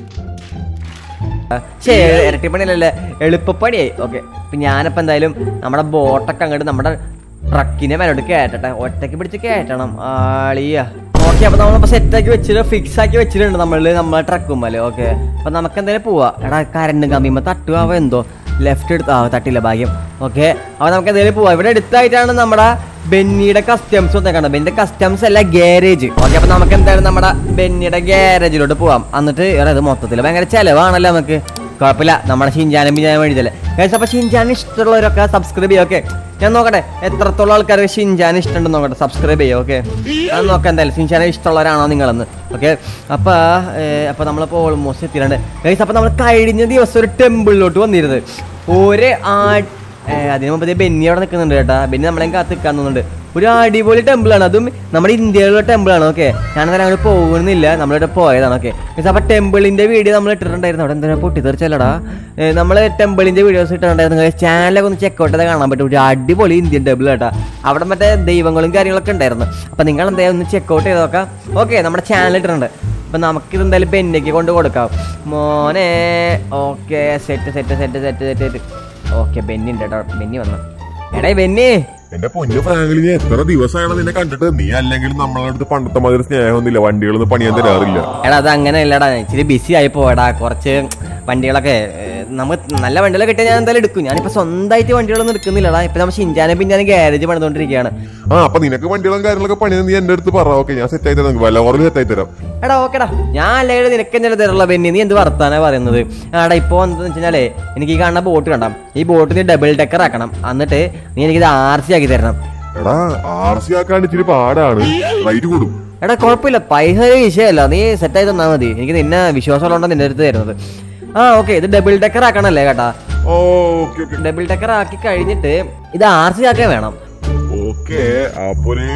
ശേ ഇരട്ടിപ്പണിയല്ലല്ലേ എളുപ്പപ്പണിയായി ഓക്കെ ഇപ്പൊ ഞാനിപ്പോ എന്തായാലും നമ്മുടെ ബോട്ടൊക്കെ അങ്ങോട്ട് നമ്മുടെ ട്രക്കിനെ മേലോട്ട് കയറ്റട്ടെ ഒറ്റയ്ക്ക് പിടിച്ച് കയറ്റണം ആളിയാ ഓക്കെ അപ്പൊ നമ്മളിപ്പോ സെറ്റ് ആക്കി വെച്ചിട്ട് ഫിക്സ് ആക്കി വെച്ചിട്ടുണ്ട് നമ്മള് നമ്മളെ ട്രക്കുമ്പല്ലേ ഓക്കെ അപ്പൊ നമുക്ക് എന്തായാലും പോവാ എടാ കരണ്ട് കമ്പിയുമ്പോ തട്ടുകാവോ എന്തോ ലെഫ്റ്റ് എടുത്ത് ആ തട്ടില്ല ഭാഗ്യം ഓക്കെ അപ്പൊ നമുക്ക് എന്തായാലും പോവാം ഇവിടെ അടുത്തായിട്ടാണ് നമ്മുടെ ബെന്നിയുടെ കസ്റ്റംസ് വന്നേക്കണം ബെന്നിന്റെ കസ്റ്റംസ് അല്ല ഗ്യാരേജ് ഓക്കെ അപ്പൊ നമുക്ക് എന്തായാലും നമ്മുടെ ബെന്നിയുടെ ഗ്യാരേജിലോട്ട് പോവാം എന്നിട്ട് എടാ ഇത് മൊത്തത്തിൽ ഭയങ്കര ചെലവാണല്ലോ നമുക്ക് കുഴപ്പമില്ല നമ്മുടെ ഷിൻജാനും പിഞ്ചാനും വേണ്ടിയല്ലേ ഗൈസ് അപ്പൊ ഷിൻജാൻ ഇഷ്ടമുള്ളവരൊക്കെ സബ്സ്ക്രൈബ് ചെയ്യുക ഓക്കെ ഞാൻ നോക്കട്ടെ എത്രത്തോളം ആൾക്കാർ ഷിൻജാൻ ഇഷ്ടമുണ്ടെന്ന് നോക്കട്ടെ സബ്സ്ക്രൈബ് ചെയ്യുക ഓക്കെ ഞാൻ നോക്കാം എന്തായാലും ഷിൻജാനെ ഇഷ്ടമുള്ളവരാണോ നിങ്ങളെന്ന് ഓക്കെ അപ്പൊ അപ്പൊ നമ്മളിപ്പോ ഓൾമോസ്റ്റ് എത്തിയിട്ടുണ്ട് ഗൈസ് അപ്പൊ നമ്മൾ കഴിഞ്ഞ ദിവസം ഒരു ടെമ്പിളിലോട്ട് വന്നിരുന്നത് ഒരു ആ ഏ, അതിന് മുമ്പ് ദേ ബെന്നി അവിടെ നിൽക്കുന്നുണ്ട് കേട്ടാ ബെന്നി നമ്മളെ കാത്ത് നിൽക്കാൻ തോന്നുന്നുണ്ട് ഒരു അടിപൊളി ടെമ്പിളാണ് അതും നമ്മുടെ ഇന്ത്യയിലുള്ള ടെമ്പിളാണ് ഓക്കെ ഞാനങ്ങനെ അങ്ങോട്ട് പോകുന്നില്ല നമ്മളിവിടെ പോയതാണ് ഓക്കെ അപ്പൊ ടെമ്പിളിന്റെ വീഡിയോ നമ്മൾ ഇട്ടിട്ടുണ്ടായിരുന്നു അവിടെ എന്താ പൊട്ടിത്തെറിച്ചല്ലടാ നമ്മൾ ടെമ്പിളിന്റെ വീഡിയോസ് ഇട്ടിട്ടുണ്ടായിരുന്നു ചാനലൊക്കെ ഒന്ന് ചെക്ക് ഔട്ട് ചെയ്താൽ കാണാൻ പറ്റും ഒരു അടിപൊളി ഇന്ത്യൻ ടെമ്പിൾ കേട്ടാ അവിടെ മറ്റേ ദൈവങ്ങളും കാര്യങ്ങളൊക്കെ ഉണ്ടായിരുന്നു അപ്പൊ നിങ്ങൾ എന്തായാലും ഒന്ന് ചെക്ക് ഔട്ട് ചെയ്ത് നോക്കാം ഓക്കെ നമ്മുടെ ചാനൽ ഇട്ടിട്ടുണ്ട് അപ്പൊ നമുക്കിത് എന്തായാലും ബെന്നിക്ക് കൊണ്ട് കൊടുക്കാം മോനെ okay set set set set set set okay Benny ഉണ്ട് കേട്ടോ ബെന്നി വന്നു എടേ ബെന്നി എന്റെ പൊന്നു ഫ്രാങ്കിൾ ഞാൻ എത്ര ദിവസമാണ് നിന്നെ കണ്ടിട്ട് നീ അല്ലെങ്കിൽ നമ്മളെ അടുത്ത് പണ്ടത്തെ മാതിരി സ്നേഹമൊന്നുമില്ല വണ്ടികളൊന്നും പണിയാൻ തരാറില്ല എടാ അത് അങ്ങനെ ഇല്ലടാ ഇച്ചിരി ബിസി ആയി പോടാ കുറച്ച് വണ്ടികളൊക്കെ ഏഹ്, നമുക്ക് നല്ല വണ്ടികളൊക്കെ കിട്ടിയാൽ ഞാൻ എന്തായാലും എടുക്കും ഞാനിപ്പോ സ്വന്തമായിട്ട് വണ്ടികളൊന്നും എടുക്കുന്നില്ലടാ ഇപ്പൊ നമ്മൾ ഷിൻജാനെ പിന്നാനെ ഗ്യാരേജ് പണിതുകൊണ്ടിരിക്കുകയാണ് ആ അപ്പൊ നിനക്ക് വണ്ടികളും കാര്യങ്ങളൊക്കെ പണിയാൻ നീ എന്റെ അടുത്ത് പറ ഓക്കെ ഞാൻ സെറ്റ് ആയി തരാം വില കുറവ് സെറ്റ് ആയി തരാം എടാ ഓക്കെടാ ഞാൻ അല്ലെങ്കിൽ നിനക്ക് എന്തെങ്കിലും തരുള്ള ബെന്നി നീ എന്ത് വർത്താനാ പറയുന്നത് എടാ ഇപ്പോൾ എന്താണെന്ന് വെച്ചാലേ എനിക്ക് ഈ കാണുന്ന ബോട്ട് കണ്ടാം ഈ ബോട്ട് നീ ഡബിൾ ഡെക്കർ ആക്കണം എന്നിട്ട് നീ എനിക്കിത് ആർ സി ആക്കി തരണം എടാ ആർ സി ആക്കാൻ ഇച്ചിരി പാടാണ് റേറ്റ് കൂടും എടാ കുഴപ്പമില്ല പൈസ ഒരു വിഷയമല്ല നീ സെറ്റായി തന്നാൽ മതി എനിക്ക് നിന്നെ വിശ്വാസമുള്ളതുകൊണ്ട് നിന്റെ അടുത്ത് തരുന്നത് ആ ഓക്കെ ഇത് ഡബിൾ ഡെക്കർ ആക്കണല്ലേ കേട്ടാ ഓക്കെ ഓക്കെ ഡബിൾ ഡെക്കർ ആക്കി കഴിഞ്ഞിട്ട് ഇത് ആർ സി ആക്കാൻ വേണം ഓക്കെ അപ്പൊ ഒരു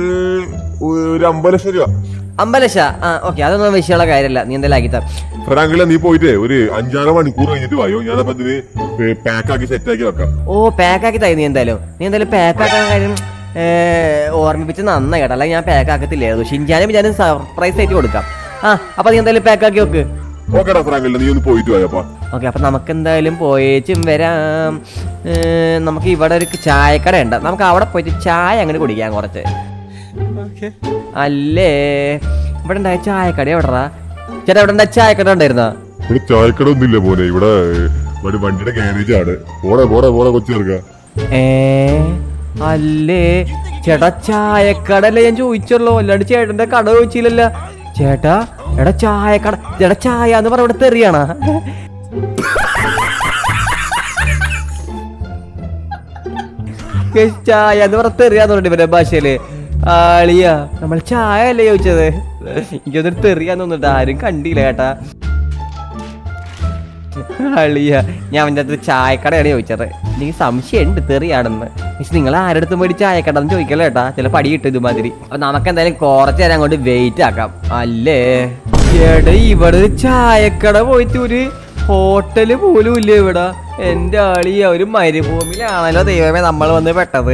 ഒരു അമ്പത് ലക്ഷം രൂപ അമ്പത് ലക്ഷം ആ ഓക്കെ അതൊന്നും വിഷയമുള്ള കാര്യമല്ല നീ എന്തായാലും ആക്കി തരാം ഫ്രാങ്കിളെ നീ പോയിട്ട് ഒരു അഞ്ചാറ് മണിക്കൂർ കഴിഞ്ഞിട്ട് വായോ ഞാനപ്പോ ഇതിന് പാക്ക് ആക്കി സെറ്റ് ആക്കി വെക്കാം ഓ പാക്ക് ആക്കി തരും നീ എന്തായാലും നീ എന്തായാലും പാക്ക് ആക്കാൻ കാര്യം ഏ, ഓർമ്മിപ്പിച്ച് നന്നായി കേട്ടോ അല്ലെങ്കിൽ ഞാൻ പാക്ക് ആക്കത്തില്ലായിരുന്നു ഷിൻജാനും ഞാനും സർപ്രൈസ് ആയിട്ട് കൊടുക്കാം ആ അപ്പൊ നീ എന്തായാലും പാക്ക് ആക്കി വെക്ക് ഓക്കെടാ ഫ്രാങ്കിളെ നീ ഒന്ന് പോയിട്ട് വായപ്പാ ഓക്കെ അപ്പൊ നമുക്ക് എന്തായാലും പോയേച്ചും വരാം ഏ, നമുക്ക് ഇവിടെ ഒരു ചായക്കട ഉണ്ട് നമുക്ക് അവിടെ പോയിട്ട് ചായ അങ്ങനെ കുടിക്കാം കുറച്ച് അല്ലേ ഇവിടെ ഉണ്ടായ ചായക്കട എവിടെടാ ചേട്ടാ ഇവിടെ ഉണ്ടായ ചായക്കട ഉണ്ടായിരുന്നാ ഇവിടെ ചായക്കട ഒന്നുമില്ല മോനെ ഇവിടെ ഒരു വണ്ടിയുടെ ഗാരേജ് ആണ് പോടെ പോടെ പോടെ കൊച്ചു ചേർക്ക ഏ അല്ലേ ചേട്ടാ ചായക്കടല്ലേ ഞാൻ ചോദിച്ചല്ലോ അല്ലാണ്ട് ചേട്ടന്റെ കട ചോദിച്ചില്ലല്ലോ ചേട്ടാ എടാ ചായക്കട ചേട്ടാ ചായ എന്ന് പറഞ്ഞ ഇവിടെ തെറിയാണ ചായ എന്ന് പറഞ്ഞ തെറിയാന്ന് പറഞ്ഞിട്ട് ഇവരുടെ ഭാഷയില് ആളിയാ നമ്മൾ ചായ അല്ലേ ചോദിച്ചത് എനിക്കൊന്നൊരു തെറിയാന്ന് തോന്നിട്ട് ആരും കണ്ടില്ല ചേട്ടാ അളിയ ഞാൻ അവൻ്റെ അടുത്ത് ചായക്കടയാണ് ചോദിച്ചത് എനിക്ക് സംശയമുണ്ട് തെറിയാണെന്ന് പക്ഷെ നിങ്ങൾ ആരടുത്ത് പോയി ചായക്കട എന്ന് ചോദിക്കല്ലോ ഏട്ടാ ചില പടി കിട്ടും ഇതുമാതിരി അപ്പൊ നമുക്ക് എന്തായാലും കുറച്ച് നേരം അങ്ങോട്ട് വെയിറ്റ് ആക്കാം അല്ലേ എടാ ഇവിടെ ഒരു ചായക്കട പോയിട്ട് ഒരു ഹോട്ടല് പോലും ഇല്ല ഇവിടെ എന്റെ ആളിയ ഒരു മരുഭൂമിയിലാണല്ലോ ദൈവമേ നമ്മൾ വന്ന് പെട്ടത്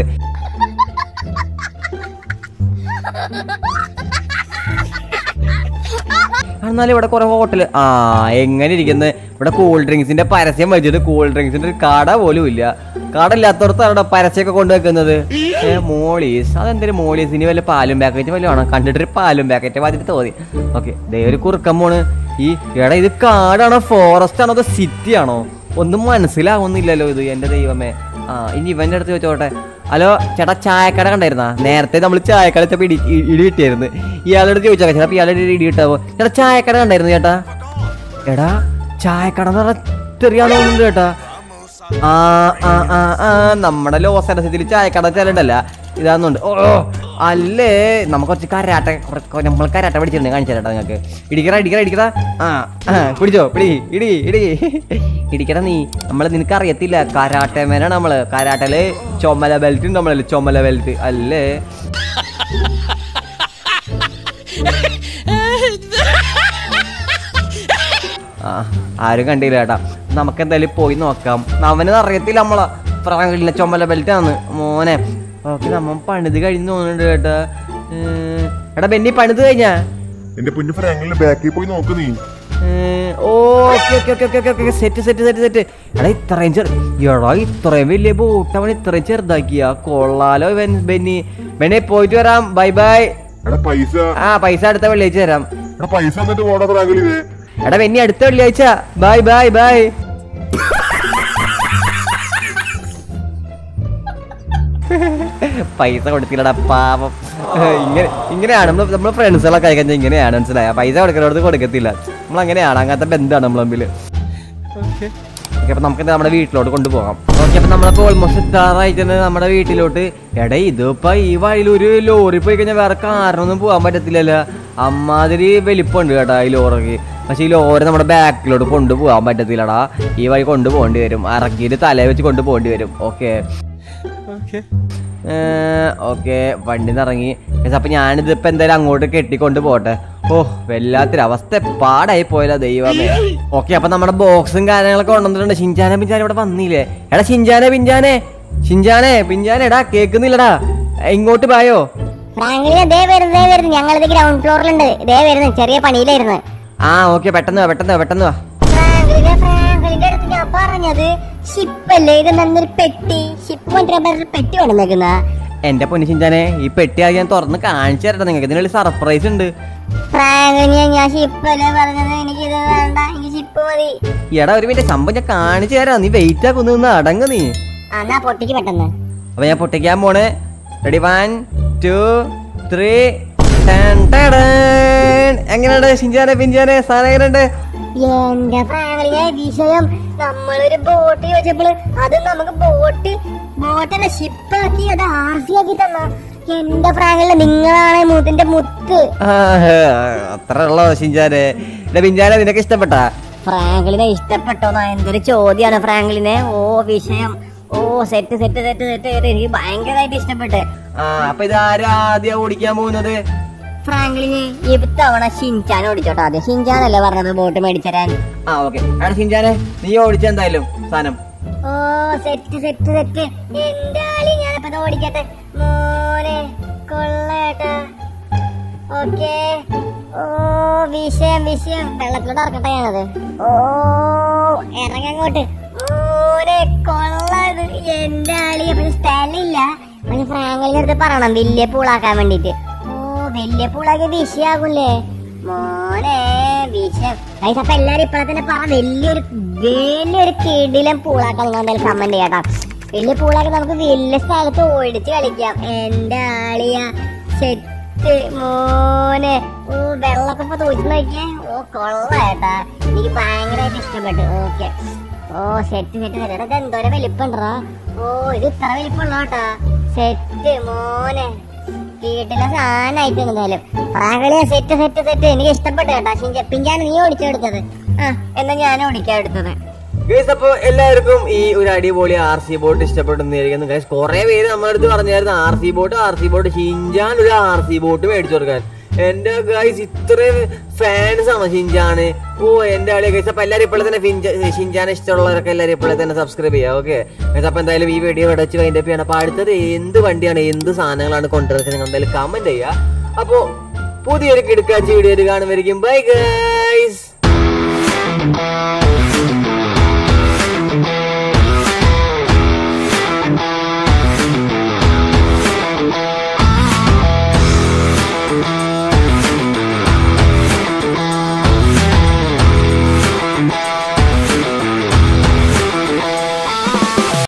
എന്നാലും ഇവിടെ കുറെ ഹോട്ടൽ ആ എങ്ങനെ ഇരിക്കുന്നത് ഇവിടെ കൂൾ ഡ്രിങ്ക്സിന്റെ പരസ്യം വെച്ചിട്ട് കൂൾ ഡ്രിങ്ക്സിന്റെ ഒരു കട പോലും ഇല്ല കട ഇല്ലാത്തടത്താണ് പരസ്യമൊക്കെ കൊണ്ടുവെക്കുന്നത് ഏ, മോളീസ് അതെന്തൊരു മോളീസ് ഇനി വല്ല പാലും പാക്കറ്റ് വല്ല വേണം കണ്ടിട്ടൊരു പാലും പാക്കറ്റ് മാതിരി തോന്നി ഓക്കെ ദേ ഒരു കുറുക്കം പോണ് ഈ എടാ ഇത് കാടാണോ ഫോറസ്റ്റ് ആണോ അതോ സിറ്റി ആണോ ഒന്നും മനസ്സിലാവുന്നില്ലല്ലോ ഇത് എന്റെ ദൈവമേ ആ ഇനി ഇവന്റെ അടുത്ത് ചോദിച്ചോട്ടെ ഹലോ ചേട്ടാ ചായക്കട കണ്ടായിരുന്നാ നേരത്തെ നമ്മൾ ചായക്കട വെച്ചപ്പോ ഇടി ഇ- ഇടി കിട്ടിയായിരുന്നു ഇയാളോട് ചോദിച്ചാൽ ചിലപ്പോ ഇയാളുടെ ഒരു ഇടി കിട്ടാവോ ചേട്ടാ ചായക്കട കണ്ടായിരുന്നു ചേട്ടാ എടാ ചായക്കട എന്ന് പറഞ്ഞാൽ തെറിയാന്ന് തോന്നുന്നുണ്ട് ചേട്ടാ ആ ആ ആ ആ നമ്മുടെ ലോസ് അനസത്തിൽ ചായക്കട ചെല്ലണ്ടല്ല ഇതാന്നുണ്ട് ഓ ഓ, അല്ലേ നമുക്ക് കുറച്ച് കരാട്ട കുറ- നമ്മൾ കരാട്ട പഠിച്ചിട്ടുണ്ട് കാണിച്ചു തരാം നിങ്ങൾക്ക് ഇടിക്കറ ഇടിക്കറ ഇടിക്കറ ആ ആ പിടിച്ചോ പിടി ഇടി ഇടി ഇടിക്കട നീ നമ്മൾ നിനക്ക് അറിയത്തില്ല കരാട്ടമേനാണ് നമ്മള് കരാട്ടല് ചുമല ബെൽറ്റ് ഉണ്ട് നമ്മളല്ലേ ചുമല ബെൽറ്റ് അല്ലേ ആ ആരും കണ്ടില്ല ചേട്ടാ നമുക്ക് എന്തായാലും പോയി നോക്കാം അവന് അറിയത്തില്ല നമ്മളെ ഫ്രാങ്കിളിന്റെ ചുമല ബെൽറ്റ് ആണ് മോനെ ഓക്കെ നമ്മ പണിത് കഴിഞ്ഞ് തോന്നുന്നുണ്ട് ചേട്ടാ ഏർ, എടാ ബെന്നി പണിത് കഴിഞ്ഞാ എന്റെ പൊന്നു ഫ്രാങ്കിളിന്റെ ബാക്കിൽ പോയി നോക്ക് നീ okay okay okay okay okay set set set set എടാ ഇത്രയും ചെറു എടാ ഇത്രയും വലിയ ബോട്ട് അവൻ ഇത്രയും ചെറുതാക്കിയ കൊള്ളാലോ ഇവൻ ബെന്നി ബെന്നി പോയിട്ട് വരാം ബൈ ബൈ എടാ പൈസ ആ പൈസ അടുത്ത വെള്ളിയാഴ്ച തരാം എടാ പൈസ എന്നിട്ട് പോടാ ഫ്രാങ്കിളിന് എടാ ബെന്നി അടുത്ത വെള്ളിയാഴ്ച ബൈ ബൈ ബൈ പൈസ കൊടുത്തില്ലടാ പാപം ഇങ്ങനെ ഇങ്ങനെയാണ് നമ്മൾ നമ്മൾ ഫ്രണ്ട്സുകളൊക്കെ ആയി കഴിഞ്ഞാൽ ഇങ്ങനെയാണ് മനസ്സിലായ പൈസ കൊടുക്കുന്നവർക്ക് കൊടുക്കത്തില്ല നമ്മൾ അങ്ങനെയാണ് അങ്ങനത്തെ ബന്ധമാണ് നമ്മൾ തമ്മിൽ ഓക്കെ അപ്പൊ നമുക്ക് നമ്മുടെ വീട്ടിലോട്ട് കൊണ്ടുപോകാം ഓക്കെ അപ്പൊ നമ്മളപ്പോ ഓൾമോസ്റ്റ് എത്താറായിട്ട് നമ്മുടെ വീട്ടിലോട്ട് എടാ ഇതിപ്പോ ഈ വഴിയിൽ ഒരു ലോറി പോയി കഴിഞ്ഞാൽ വേറെ കാറിനൊന്നും പോകാൻ പറ്റത്തില്ലല്ലോ അമ്മാതിരി വലിപ്പമുണ്ട് കേട്ടാ ഈ ലോറിക്ക് പക്ഷെ ഈ ലോറി നമ്മുടെ ബാക്കിലോട്ട് കൊണ്ടുപോകാൻ പറ്റത്തില്ലടാ ഈ വഴി കൊണ്ടുപോകേണ്ടി വരും ഇറക്കിയിട്ട് തലേ വെച്ച് കൊണ്ടുപോകേണ്ടി വരും ഓക്കെ ഓക്കെ വണ്ടി ഇറങ്ങി അപ്പൊ ഞാനിത് ഇപ്പൊ എന്തായാലും അങ്ങോട്ട് കെട്ടിക്കൊണ്ട് പോട്ടെ ഓ വല്ലാത്തൊരു അവസ്ഥ പാടായി പോയല്ലോ ദൈവമേ ഓക്കെ അപ്പൊ നമ്മുടെ ബോക്സും കാര്യങ്ങളൊക്കെ കൊണ്ടുവന്നിട്ടുണ്ട് ഷിൻചാനെ പിഞ്ചാനെ ഇവിടെ വന്നില്ലേ എടാ ഷിൻചാനെ പിഞ്ചാനെ ഷിൻചാനെ പിഞ്ചാനെ എടാ കേക്കുന്നില്ലടാ ഇങ്ങോട്ട് പായോ ഫ്രാങ്ക്ലിനെ ദേ വരുന്നു ദേ വരുന്നു ഞങ്ങളിത് ഗ്രൗണ്ട് ഫ്ലോറിലുണ്ട് ദേ വരുന്നു ചെറിയ പണിയിലായിരുന്നു ആ ഓക്കെ പെട്ടെന്ന് വാ പെട്ടെന്ന് വാ പെട്ടെന്ന് വാ ഫ്രാങ്ക്ലിനെ ഫ്രാങ്ക്ലിന്റെ അടുത്ത് ഞാൻ പറഞ്ഞത് ഷിപ്പല്ലേ ഇത് നന്നൊരു പെട്ടി ഷിപ്പ് കൊണ്ടുവരാൻ പറഞ്ഞ പെട്ടി കൊണ്ടുവന്നേക്കുന്ന എന്റെ പൊന്നു ഷിൻചാനെ ഈ പെട്ടി ആകെ ഞാൻ തുറന്ന് കാണിച്ചു തരട്ടെ നിങ്ങൾക്ക് ഇതിനുള്ള സർപ്രൈസ് ഉണ്ട് ഫ്രാങ്ക്ലിനെ ഞാൻ ഷിപ്പല്ലേ പറഞ്ഞത് എനിക്ക് ഇത് വേണ്ട എനിക്ക് ഷിപ്പ് മതി എടാ ഒരു മിനിറ്റ് സംഭവം ഞാൻ കാണിച്ചു തരാം നീ വെയിറ്റ് ആക്കുന്നു നിന്ന് അടങ്ങ് നീ ആ, എന്നാ പൊട്ടിക്ക് പെട്ടെന്ന് അപ്പൊ ഞാൻ പൊട്ടിക്കാൻ പോണ് റെഡി വൺ ടു ത്രീ എങ്ങനെയുണ്ട് ഷിഞ്ചാനെ പിഞ്ചാനെ സാധനം എങ്ങനെയുണ്ട് എന്റെ ഫ്രാങ്ക്ലിനെ വിഷയം നമ്മളൊരു ബോട്ട് ചോദിച്ചപ്പോൾ അത് നമുക്ക് ബോട്ട് ബോട്ടല്ല ഷിപ്പാക്കി അത് ആർ സി ആക്കി തന്ന എന്റെ ഫ്രാങ്ക്ലിനെ നിങ്ങളാണ് മുത്തിന്റെ മുത്ത് ആ, അത്ര ഉള്ളോ ഷിഞ്ചാനെ എടാ പിഞ്ചാനെ നിനക്ക് ഇഷ്ടപ്പെട്ട ഫ്രാങ്ക്ലിനെ ഇഷ്ടപ്പെട്ടോന്നാ എന്തൊരു ചോദ്യമാണ് ഫ്രാങ്ക്ലിനെ ഓ വിഷയം ഓ സെറ്റ് സെറ്റ് സെറ്റ് സെറ്റ് എനിക്ക് ഭയങ്കരമായിട്ട് ഇഷ്ടപ്പെട്ട് ആ അപ്പൊ ഇത് ആരാ ആദ്യം ഓടിക്കാൻ പോകുന്നത് ഫ്രാങ്ക്ലിന് ഇത്തവണ ഷിൻചാൻ ഓടിച്ചോട്ടോ ആദ്യം ഷിൻചാനല്ലേ പറഞ്ഞത് ബോട്ട് മേടിച്ചരാൻ ആ ഓക്കെ എടാ ഷിഞ്ചാനെ നീ ഓടിച്ച എന്തായാലും സാധനം ഓ സെറ്റ് സെറ്റ് സെറ്റ് എന്റെ ആളി ഞാനിപ്പോ ഇത് ഓടിക്കട്ടെ മോനെ കൊള്ളേട്ടാ ഓക്കേ ഓ വിഷയം വിഷയം വെള്ളത്തിലോട്ട് ഇറക്കട്ടെ ഞാനത് ഓ ഇറങ്ങി അങ്ങോട്ട് മോനെ കൊള്ളത് എന്റെ ആളി അപ്പൊ സ്ഥലമില്ല പക്ഷെ ഫ്രാങ്കലിന്റെ അടുത്ത് പറയണം വലിയ പൂളാക്കാൻ വേണ്ടിട്ട് ഓ വലിയ പൂളാക്കി വിഷയാകൂലേ മോനെ വിഷയം ഗൈസ് അപ്പൊ എല്ലാരും ഇപ്പഴ തന്നെ പറ വലിയൊരു വലിയൊരു കിടിലം പൂളാക്കാൻ നിങ്ങൾ എന്തായാലും കമന്റ് ചെയ്യാട്ടോ വലിയ പൂളാക്കി നമുക്ക് വലിയ സ്ഥലത്ത് ഓടിച്ച് കളിക്കാം എന്റെ ആളിയ സെറ്റ് മോനെ ഓ വെള്ളമൊക്കെ ഇപ്പൊ തോച്ചു നോക്കിയേ ഓ കൊള്ളാട്ടാ എനിക്ക് ഭയങ്കരമായിട്ട് ഇഷ്ടപ്പെട്ടു ഓക്കെ ഓ സെറ്റ് സെറ്റ് സെറ്റ് ഇത് എന്തോരം വലിപ്പുണ്ടോ ഓ ഇത് ഇത്ര വലിപ്പമുള്ളോട്ടാ സെറ്റ് മോനെ വീട്ടിലെ സാധനമായിട്ട് എന്തായാലും പ്രാങ്കളിയ സെറ്റ് സെറ്റ് സെറ്റ് എനിക്ക് ഇഷ്ടപ്പെട്ടു കേട്ടോ ഷിഞ്ച പിഞ്ചാൻ നീ ഓടിച്ചെടുത്തത് ആ എന്നാ ഞാൻ ഓടിക്കാൻ എടുത്തത് ഗൈസ് അപ്പൊ എല്ലാവർക്കും ഈ ഒരു അടിപൊളി ആർ സി ബോട്ട് ഇഷ്ടപ്പെടുന്നതായിരിക്കുന്നു ഗൈസ് കുറെ പേര് നമ്മുടെ അടുത്ത് പറഞ്ഞായിരുന്നു R C boat R C boat Shinchan ഒരു ആർ സി ബോട്ട് മേടിച്ചു കൊടുക്കാൻ എന്റെ ഗൈസ് ഇത്രയും ഫാൻസ് ആണ് ഷിഞ്ചാന് ഓ എന്റെ ആളെ ഗൈസ് അപ്പൊ എല്ലാവരും ഇപ്പോഴെ തന്നെ ഫിഞ്ച- ഷിഞ്ചാനെ ഇഷ്ടമുള്ളവരൊക്കെ എല്ലാവരും ഇപ്പോഴെ തന്നെ സബ്സ്ക്രൈബ് ചെയ്യാം ഓക്കെ ഗൈസ് അപ്പൊ എന്തായാലും ഈ വീഡിയോ ഇവിടെ വെച്ച് കഴിഞ്ഞ ചെയ്യണം അപ്പൊ അടുത്തത് എന്ത് വണ്ടിയാണ് എന്ത് സാധനങ്ങളാണ് കൊണ്ടുവരുന്നത് നിങ്ങൾ എന്തായാലും കമന്റ് ചെയ്യുക അപ്പോ പുതിയൊരു കിടക്കാച്ചി വീഡിയോ കാണുമായിരിക്കും ബൈ ഗൈ